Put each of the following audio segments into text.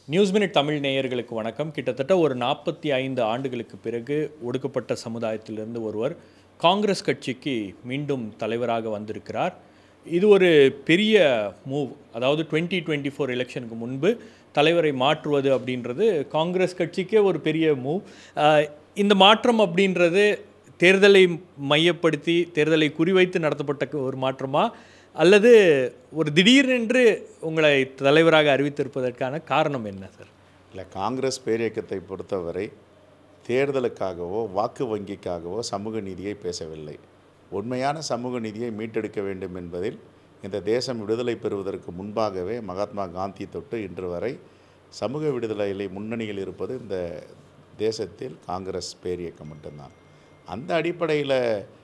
News minute Tamil நேயர்களுக்கு வணக்கம் கிட்டத்தட்ட ஒரு நாற்பத்தி ஐந்து ஆண்டுகளுக்கு பிறகு ஒடுக்கப்பட்ட சமுதாயத்திலிருந்து ஒருவர் காங்கிரஸ் கட்சிக்கு மீண்டும் தலைவராக வந்திருக்கிறார் இது ஒரு பெரிய மூவ் அதாவது டுவெண்ட்டி டுவெண்ட்டி ஃபோர் எலெக்ஷனுக்கு முன்பு தலைவரை மாற்றுவது அப்படின்றது காங்கிரஸ் கட்சிக்கே ஒரு பெரிய மூவ் இந்த மாற்றம் அப்படின்றது தேர்தலை மையப்படுத்தி தேர்தலை குறிவைத்து நடத்தப்பட்ட ஒரு மாற்றமா அல்லது ஒரு திடீரென்று உங்களை தலைவராக அறிவித்திருப்பதற்கான காரணம் என்ன சார் இல்லை காங்கிரஸ் பேரியக்கத்தை பொறுத்தவரை தேர்தலுக்காகவோ வாக்கு வங்கிக்காகவோ சமூக நீதியை பேசவில்லை உண்மையான சமூக நீதியை மீட்டெடுக்க வேண்டும் என்பதில் இந்த தேசம் விடுதலை பெறுவதற்கு முன்பாகவே மகாத்மா காந்தி தொட்டு இன்று வரை சமூக விடுதலையில் முன்னணியில் இருப்பது இந்த தேசத்தில் காங்கிரஸ் பேரியக்கம் மட்டும்தான் அந்த அடிப்படையில்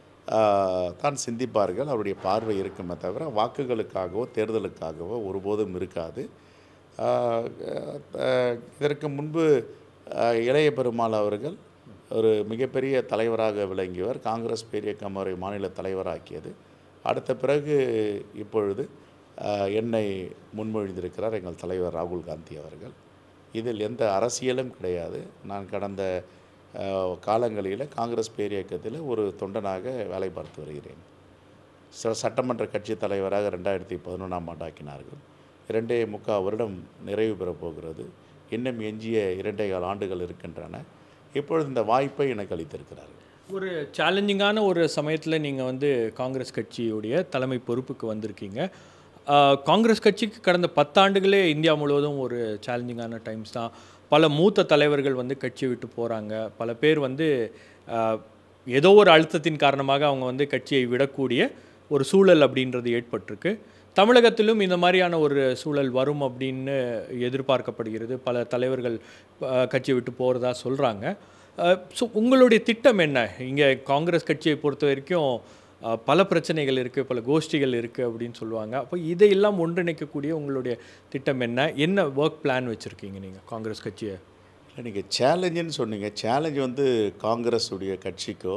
தான் சிந்திப்பார்கள் அவருடைய பார்வை இருக்குமே தவிர வாக்குகளுக்காகவோ தேர்தலுக்காகவோ ஒருபோதும் இருக்காது ஆஹ் அஹ் இதற்கு முன்பு ஆஹ் இளைய பெருமாள் அவர்கள் ஒரு மிகப்பெரிய தலைவராக விளங்கியவர் காங்கிரஸ் பேரியக்கம் அவரை மாநில தலைவராக்கியது அடுத்த பிறகு இப்பொழுது ஆஹ் என்னை முன்மொழிந்திருக்கிறார் எங்கள் தலைவர் ராகுல் காந்தி அவர்கள் இதில் எந்த அரசியலும் கிடையாது நான் கடந்த ஆஹ் காலங்களில் காங்கிரஸ் பேரியக்கத்தில் ஒரு தொண்டனாக வேலை பார்த்து வருகிறேன் ச சட்டமன்ற கட்சி தலைவராக ரெண்டாயிரத்தி பதினொன்றாம் ஆண்டு ஆக்கினார்கள் இரண்டே முக்கால் வருடம் நிறைவு பெறப் போகிறது இன்னும் எஞ்சிய இரண்டே கால் ஆண்டுகள் இருக்கின்றன இப்பொழுது இந்த வாய்ப்பை எனக்கு அளித்திருக்கிறார்கள் ஒரு சேலஞ்சிங்கான ஒரு சமயத்தில் நீங்கள் வந்து காங்கிரஸ் கட்சியுடைய தலைமை பொறுப்புக்கு வந்திருக்கீங்க ஆஹ் காங்கிரஸ் கட்சிக்கு கடந்த பத்தாண்டுகளே இந்தியா முழுவதும் ஒரு சேலஞ்சிங்கான டைம்ஸ் தான் பல மூத்த தலைவர்கள் வந்து கட்சியை விட்டு போகிறாங்க பல பேர் வந்து ஆஹ் ஏதோ ஒரு அழுத்தத்தின் காரணமாக அவங்க வந்து கட்சியை விடக்கூடிய ஒரு சூழல் அப்படின்றது ஏற்பட்டிருக்கு தமிழகத்திலும் இந்த மாதிரியான ஒரு சூழல் வரும் அப்படின்னு எதிர்பார்க்கப்படுகிறது பல தலைவர்கள் ஆஹ் கட்சியை விட்டு போகிறதா சொல்கிறாங்க ஸோ உங்களுடைய திட்டம் என்ன இங்கே காங்கிரஸ் கட்சியை பொறுத்த வரைக்கும் அஹ், பல பிரச்சனைகள் இருக்குது பல கோஷ்டிகள் இருக்குது அப்படின்னு சொல்லுவாங்க அப்போ இதையெல்லாம் ஒன்றிணைக்கக்கூடிய உங்களுடைய திட்டம் என்ன என்ன ஒர்க் பிளான் வச்சுருக்கீங்க நீங்கள் காங்கிரஸ் கட்சியை இல்லை நீங்கள் சேலஞ்சுன்னு சொன்னீங்க சேலஞ்ச் வந்து காங்கிரஸுடைய கட்சிக்கோ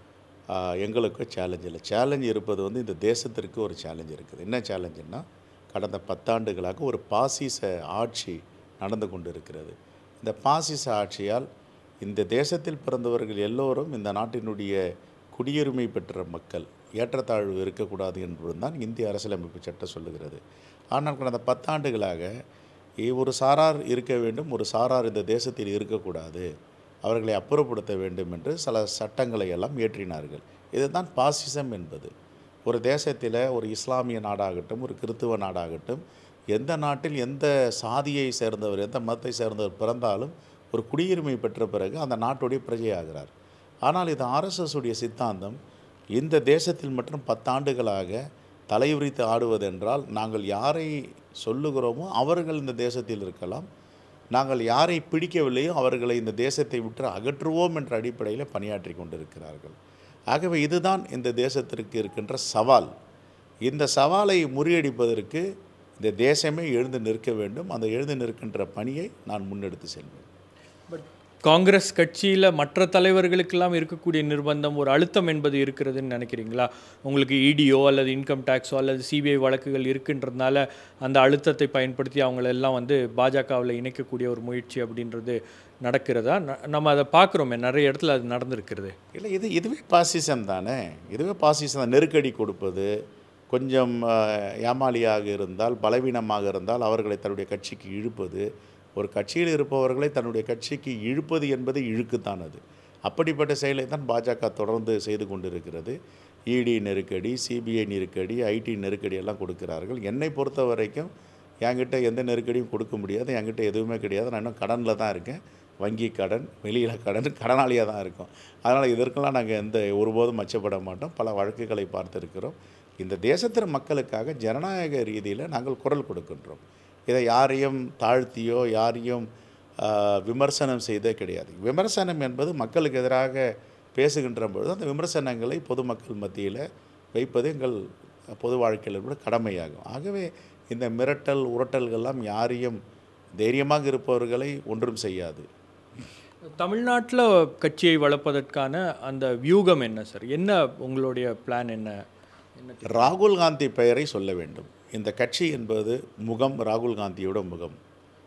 ஆஹ், எங்களுக்கோ சேலஞ்ச் இல்லை சேலஞ்ச் இருப்பது வந்து இந்த தேசத்திற்கு ஒரு சேலஞ்ச் இருக்குது என்ன சேலஞ்சுன்னா கடந்த பத்தாண்டுகளாக ஒரு பாசிச ஆட்சி நடந்து கொண்டு இருக்கிறது இந்த பாசிச ஆட்சியால் இந்த தேசத்தில் பிறந்தவர்கள் எல்லோரும் இந்த நாட்டினுடைய குடியுரிமை பெற்ற மக்கள் ஏற்றத்தாழ்வு இருக்கக்கூடாது என்பதுதான் இந்திய அரசியலமைப்பு சட்டம் சொல்லுகிறது ஆனால் கடந்த பத்தாண்டுகளாக இ- ஒரு சாரார் இருக்க வேண்டும் ஒரு சாரார் இந்த தேசத்தில் இருக்கக்கூடாது அவர்களை அப்புறப்படுத்த வேண்டும் என்று சில சட்டங்களை எல்லாம் இயற்றினார்கள் இதுதான் பாசிசம் என்பது ஒரு தேசத்தில் ஒரு இஸ்லாமிய நாடாகட்டும் ஒரு கிறித்துவ நாடாகட்டும் எந்த நாட்டில் எந்த சாதியை சேர்ந்தவர் எந்த மதத்தை சேர்ந்தவர் பிறந்தாலும் ஒரு குடியுரிமை பெற்ற பிறகு அந்த நாட்டுடைய பிரஜையாகிறார் ஆனால் இது ஆர்எஸ்எஸ் உடைய சித்தாந்தம் இந்த தேசத்தில் மட்டும் பத்தாண்டுகளாக தலைவிரித்து ஆடுவதென்றால் நாங்கள் யாரை சொல்லுகிறோமோ அவர்கள் இந்த தேசத்தில் இருக்கலாம் நாங்கள் யாரை பிடிக்கவில்லையோ அவர்களை இந்த தேசத்தை விட்டு அகற்றுவோம் என்ற அடிப்படையில் பணியாற்றி கொண்டிருக்கிறார்கள் ஆகவே இதுதான் இந்த தேசத்திற்கு இருக்கின்ற சவால் இந்த சவாலை முறியடிப்பதற்கு இந்த தேசமே எழுந்து நிற்க வேண்டும் அந்த எழுந்து நிற்கின்ற பணியை நான் முன்னெடுத்து செல்வேன் பட் காங்கிரஸ் கட்சியில் மற்ற தலைவர்களுக்கெல்லாம் இருக்கக்கூடிய நிர்பந்தம் ஒரு அழுத்தம் என்பது இருக்கிறதுன்னு நினைக்கிறீங்களா உங்களுக்கு இடியோ அல்லது இன்கம் டேக்ஸோ அல்லது சிபிஐ வழக்குகள் இருக்குன்றதுனால அந்த அழுத்தத்தை பயன்படுத்தி அவங்களெல்லாம் வந்து பாஜகவில் இணைக்கக்கூடிய ஒரு முயற்சி அப்படின்றது நடக்கிறதா ந- நம்ம அதை பார்க்குறோமே நிறைய இடத்துல அது நடந்திருக்கிறது இல்லை இது இதுவே பாசிசம் தானே இதுவே பாசிசம் தான் நெருக்கடி கொடுப்பது கொஞ்சம் அஹ், ஏமாளியாக இருந்தால் பலவீனமாக இருந்தால் அவர்களை தன்னுடைய கட்சிக்கு இழுப்பது ஒரு கட்சியில் இருப்பவர்களை தன்னுடைய கட்சிக்கு இழுப்பது என்பது இழுக்குத்தான் அது அப்படிப்பட்ட செயலை தான் பாஜக தொடர்ந்து செய்து கொண்டிருக்கிறது இடி நெருக்கடி சிபிஐ நெருக்கடி ஐடி நெருக்கடி எல்லாம் கொடுக்கிறார்கள் என்னை பொறுத்த வரைக்கும் என்கிட்ட எந்த நெருக்கடியும் கொடுக்க முடியாது என்கிட்ட எதுவுமே கிடையாது நான் இன்னும் கடனில் தான் இருக்கேன் வங்கி கடன் வெளியில் கடன் கடனாளியாக தான் இருக்கும் அதனால் இதற்கெல்லாம் நாங்கள் எந்த ஒருபோதும் அச்சப்பட மாட்டோம் பல வழக்குகளை பார்த்திருக்கிறோம் இந்த தேசத்தின் மக்களுக்காக ஜனநாயக ரீதியில் நாங்கள் குரல் கொடுக்கின்றோம் இதை யாரையும் தாழ்த்தியோ யாரையும் ஆஹ், விமர்சனம் செய்தே கிடையாது விமர்சனம் என்பது மக்களுக்கு எதிராக பேசுகின்ற பொழுது அந்த விமர்சனங்களை பொதுமக்கள் மத்தியில் வைப்பது எங்கள் பொது வாழ்க்கையில் கூட கடமையாகும் ஆகவே இந்த மிரட்டல் உரட்டல்கள்லாம் யாரையும் தைரியமாக இருப்பவர்களை ஒன்றும் செய்யாது தமிழ்நாட்டில் கட்சியை வளர்ப்பதற்கான அந்த வியூகம் என்ன சார் என்ன உங்களுடைய பிளான் என்ன என்ன ராகுல் காந்தி பெயரை சொல்ல வேண்டும் இந்த கட்சி என்பது முகம் ராகுல் காந்தியோட முகம்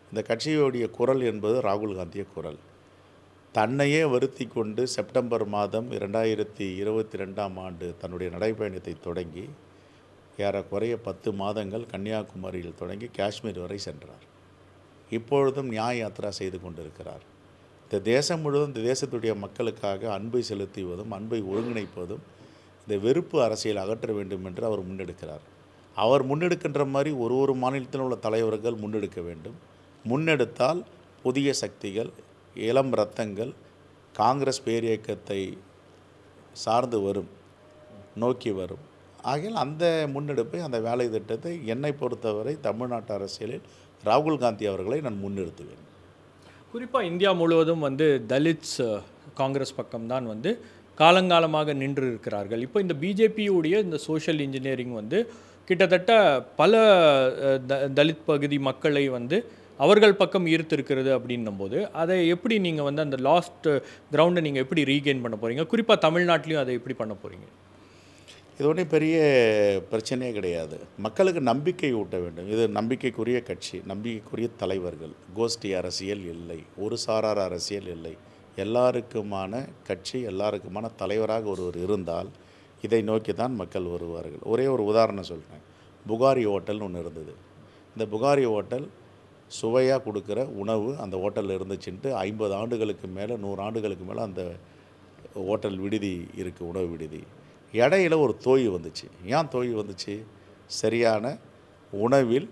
இந்த கட்சியுடைய குரல் என்பது ராகுல் காந்திய குரல் தன்னையே வருத்தி கொண்டு செப்டம்பர் மாதம் இரண்டாயிரத்தி இருபத்தி ரெண்டாம் ஆண்டு தன்னுடைய நடைப்பயணத்தை தொடங்கி ஏறக்குறைய பத்து மாதங்கள் கன்னியாகுமரியில் தொடங்கி காஷ்மீர் வரை சென்றார் இப்பொழுதும் நியாய யாத்ரா செய்து கொண்டிருக்கிறார் இந்த தேசம் முழுவதும் இந்த தேசத்துடைய மக்களுக்காக அன்பை செலுத்துவதும் அன்பை ஒருங்கிணைப்பதும் இந்த வெறுப்பு அரசியல் அகற்ற வேண்டும் என்று அவர் முன்னெடுக்கிறார் அவர் முன்னெடுக்கின்ற மாதிரி ஒரு ஒரு மாநிலத்தில் உள்ள தலைவர்கள் முன்னெடுக்க வேண்டும் முன்னெடுத்தால் புதிய சக்திகள் இளம் ரத்தங்கள் காங்கிரஸ் பேரியக்கத்தை சார்ந்து வரும் நோக்கி வரும் ஆகையால் அந்த முன்னெடுப்பை அந்த வேலை திட்டத்தை என்னை பொறுத்தவரை தமிழ்நாட்டு அரசியலில் ராகுல் காந்தி அவர்களை நான் முன்னிறுத்துவேன் குறிப்பாக இந்தியா முழுவதும் வந்து தலித்ஸ் அஹ், காங்கிரஸ் பக்கம்தான் வந்து காலங்காலமாக நின்று இருக்கிறார்கள் இப்போ இந்த பிஜேபியுடைய இந்த சோஷியல் இன்ஜினியரிங் வந்து கிட்டத்தட்ட பல அஹ், த தலித் பகுதி மக்களை வந்து அவர்கள் பக்கம் ஈர்த்திருக்கிறது அப்படின்னும் போது அதை எப்படி நீங்கள் வந்து அந்த லாஸ்ட் கிரவுண்டை நீங்கள் எப்படி ரீகெயின் பண்ண போகிறீங்க குறிப்பாக தமிழ்நாட்டிலையும் அதை எப்படி பண்ண போகிறீங்க இது ஒன்றும் பெரிய பிரச்சனையே கிடையாது மக்களுக்கு நம்பிக்கை ஊட்ட வேண்டும் இது நம்பிக்கைக்குரிய கட்சி நம்பிக்கைக்குரிய தலைவர்கள் கோஷ்டி அரசியல் இல்லை ஒரு சாரார் அரசியல் இல்லை எல்லாருக்குமான கட்சி எல்லாருக்குமான தலைவராக ஒருவர் இருந்தால் இதை நோக்கி தான் மக்கள் வருவார்கள் ஒரே ஒரு உதாரணம் சொல்கிறேன் புகாரி ஹோட்டல்னு ஒன்று இருந்தது இந்த புகாரி ஹோட்டல் சுவையாக கொடுக்குற உணவு அந்த ஹோட்டலில் இருந்துச்சுன்ட்டு ஐம்பது ஆண்டுகளுக்கு மேலே நூறு ஆண்டுகளுக்கு மேலே அந்த ஹோட்டல் விடுதி இருக்குது உணவு விடுதி இடையில ஒரு தோய் வந்துச்சு ஏன் தோய் வந்துச்சு சரியான உணவில்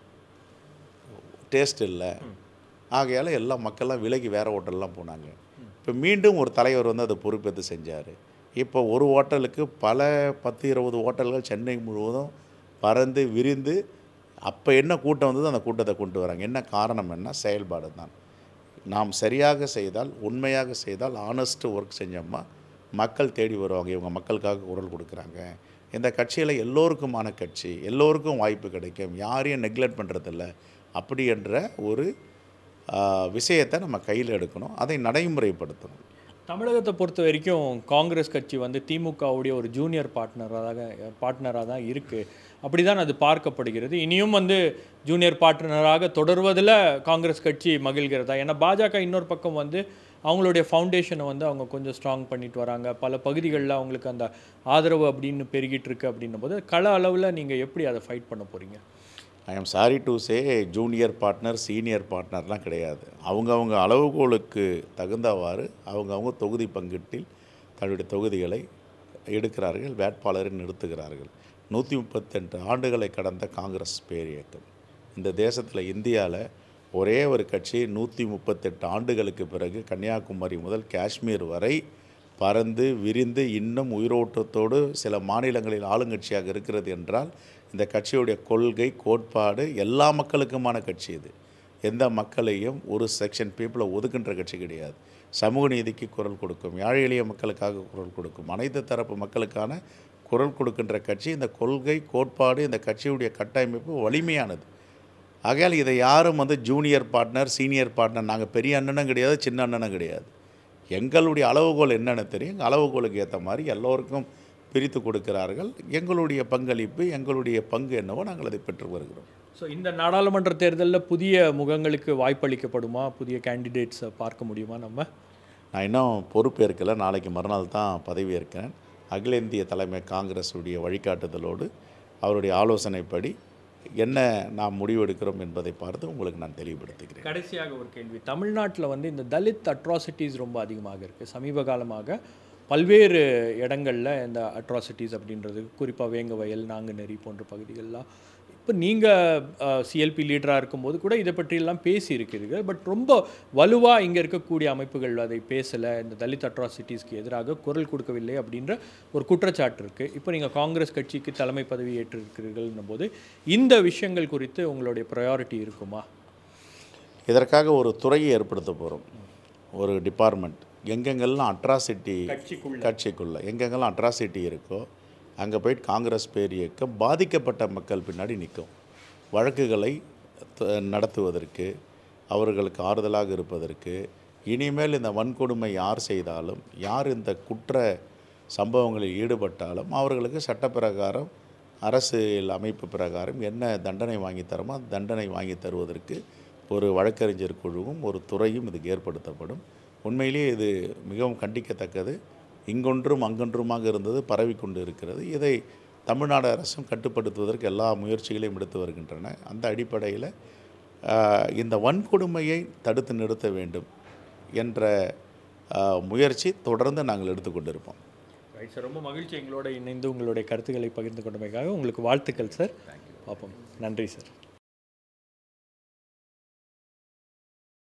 டேஸ்ட் இல்லை ஆகையால் எல்லா மக்கள்லாம் விலகி வேறு ஹோட்டல்லாம் போனாங்க இப்போ மீண்டும் ஒரு தலைவர் வந்து அதை பொறுப்பேற்று செஞ்சார் இப்போ ஒரு ஹோட்டலுக்கு பல பத்து இருபது ஹோட்டல்கள் சென்னை முழுவதும் பறந்து விரிந்து அப்போ என்ன கூட்டம் வந்ததோ அந்த கூட்டத்தை கொண்டு வராங்க என்ன காரணம் என்ன செயல்பாடு தான் நாம் சரியாக செய்தால் உண்மையாக செய்தால் ஆனஸ்ட் ஒர்க் செஞ்சோம்மா மக்கள் தேடி வருவாங்க இவங்க மக்களுக்காக குரல் கொடுக்குறாங்க இந்த கட்சியில் எல்லோருக்குமான கட்சி எல்லோருக்கும் வாய்ப்பு கிடைக்கும் யாரையும் நெக்லெக்ட் பண்ணுறதில்ல அப்படி என்ற ஒரு ஆஹ், விஷயத்தை நம்ம கையில் எடுக்கணும் அதை நடைமுறைப்படுத்தணும் தமிழகத்தை பொறுத்த வரைக்கும் காங்கிரஸ் கட்சி வந்து திமுகவுடைய ஒரு ஜூனியர் பார்ட்னராக பார்ட்னராக தான் இருக்குது அப்படி தான் அது பார்க்கப்படுகிறது இனியும் வந்து ஜூனியர் பார்ட்னராக தொடர்வதில் காங்கிரஸ் கட்சி மகிழ்கிறதா ஏன்னா பாஜக இன்னொரு பக்கம் வந்து அவங்களுடைய ஃபவுண்டேஷனை வந்து அவங்க கொஞ்சம் ஸ்ட்ராங் பண்ணிட்டு வராங்க பல பகுதிகளில் அவங்களுக்கு அந்த ஆதரவு அப்படின்னு பெருகிட்டு இருக்கு அப்படின்னும் போது கள அளவில் நீங்கள் எப்படி அதை ஃபைட் பண்ண போகிறீங்க I am sorry to say junior partner senior பார்ட்னர்லாம் கிடையாது அவங்கவங்க அளவுகோலுக்கு தகுந்தவாறு அவங்கவங்க தொகுதி பங்கீட்டில் தன்னுடைய தொகுதிகளை எடுக்கிறார்கள் வேட்பாளரை நிறுத்துகிறார்கள் நூற்றி முப்பத்தெட்டு ஆண்டுகளை கடந்த காங்கிரஸ் பேரியக்கம் இந்த தேசத்தில் இந்தியாவில் ஒரே ஒரு கட்சி நூற்றி முப்பத்தெட்டு ஆண்டுகளுக்கு பிறகு கன்னியாகுமரி முதல் காஷ்மீர் வரை பறந்து விரிந்து இன்னும் உயிரோட்டத்தோடு சில மாநிலங்களில் ஆளுங்கட்சியாக இருக்கிறது என்றால் இந்த கட்சியுடைய கொள்கை கோட்பாடு எல்லா மக்களுக்குமான கட்சி இது எந்த மக்களையும் ஒரு செக்ஷன் பீப்புளை ஒதுக்குன்ற கட்சி கிடையாது சமூக நீதிக்கு குரல் கொடுக்கும் ஏழை எளிய மக்களுக்காக குரல் கொடுக்கும் அனைத்து தரப்பு மக்களுக்கான குரல் கொடுக்கின்ற கட்சி இந்த கொள்கை கோட்பாடு இந்த கட்சியுடைய கட்டமைப்பு வலிமையானது ஆகையால் இதை யாரும் வந்து ஜூனியர் பார்ட்னர் சீனியர் பார்ட்னர் நாங்கள் பெரிய அண்ணனும் கிடையாது சின்ன அண்ணனும் கிடையாது எங்களுடைய அளவுகோல் என்னென்னு தெரியும் எங்கள் அளவுகோலுக்கு ஏற்ற மாதிரி எல்லோருக்கும் பிரித்து கொடுக்கிறார்கள் எங்களுடைய பங்களிப்பு எங்களுடைய பங்கு என்னவோ நாங்கள் அதை பெற்று வருகிறோம் ஸோ இந்த நாடாளுமன்ற தேர்தலில் புதிய முகங்களுக்கு வாய்ப்பளிக்கப்படுமா புதிய கேண்டிடேட்ஸை பார்க்க முடியுமா நம்ம நான் இன்னும் பொறுப்பேற்கலை நாளைக்கு மறுநாள் தான் பதவி ஏற்கிறேன் அகில இந்திய தலைமை காங்கிரஸுடைய வழிகாட்டுதலோடு அவருடைய ஆலோசனைப்படி என்ன நாம் முடிவெடுக்கிறோம் என்பதை பார்த்து உங்களுக்கு நான் தெளிவுபடுத்துகிறேன் கடைசியாக ஒரு கேள்வி தமிழ்நாட்டில் வந்து இந்த தலித் அட்ராசிட்டிஸ் ரொம்ப அதிகமாக இருக்குது சமீப காலமாக பல்வேறு இடங்களில் இந்த அட்ராசிட்டிஸ் அப்படின்றது குறிப்பாக வேங்கவயல் நாங்குநெறி போன்ற பகுதிகளெலாம் இப்போ நீங்கள் சிஎல்பி லீடராக இருக்கும்போது கூட இதை பற்றியெல்லாம் பேசியிருக்கிறீர்கள் பட் ரொம்ப வலுவாக இங்கே இருக்கக்கூடிய அமைப்புகள் அதை பேசலை இந்த தலித் அட்ராசிட்டிஸ்க்கு எதிராக குரல் கொடுக்கவில்லை அப்படின்ற ஒரு குற்றச்சாட்டு இருக்குது இப்போ நீங்கள் காங்கிரஸ் கட்சிக்கு தலைமை பதவி ஏற்றிருக்கிறீர்கள்னும் போது இந்த விஷயங்கள் குறித்து உங்களுடைய ப்ரையாரிட்டி இருக்குமா இதற்காக ஒரு துறையை ஏற்படுத்த போகிறோம் ஒரு டிபார்ட்மெண்ட் எங்கெங்கெல்லாம் அட்ராசிட்டி கட்சிக்குள்ள. கட்சிக்குள்ளே எங்கெங்கெல்லாம் அட்ராசிட்டி இருக்கோ அங்கே போயிட்டு காங்கிரஸ் பேர் இயக்கம் பாதிக்கப்பட்ட மக்கள் பின்னாடி நிற்கும் வழக்குகளை த- நடத்துவதற்கு அவர்களுக்கு ஆறுதலாக இருப்பதற்கு இனிமேல் இந்த வன்கொடுமை யார் செய்தாலும் யார் இந்த குற்ற சம்பவங்களில் ஈடுபட்டாலும் அவர்களுக்கு சட்டப்பிரகாரம் அரசியல் அமைப்பு பிரகாரம் என்ன தண்டனை வாங்கி தரமோ அந்த தண்டனை வாங்கி தருவதற்கு ஒரு வழக்கறிஞர் குழுவும் ஒரு துறையும் இதுக்கு ஏற்படுத்தப்படும் உண்மையிலேயே இது மிகவும் கண்டிக்கத்தக்கது இங்கொன்றும் அங்கொன்றுமாக இருந்தது பரவிக்கொண்டு இருக்கிறது இதை தமிழ்நாடு அரசும் கட்டுப்படுத்துவதற்கு எல்லா முயற்சிகளையும் எடுத்து வருகின்றன அந்த அடிப்படையில் ஆஹ், இந்த வன்கொடுமையை தடுத்து நிறுத்த வேண்டும் என்ற ஆஹ், முயற்சி தொடர்ந்து நாங்கள் எடுத்துக்கொண்டிருப்போம் ரைட் சார் ரொம்ப மகிழ்ச்சி எங்களோட இணைந்து உங்களுடைய கருத்துக்களை பகிர்ந்து கொண்டமைக்காக உங்களுக்கு வாழ்த்துக்கள் சார் பார்ப்போம் நன்றி சார்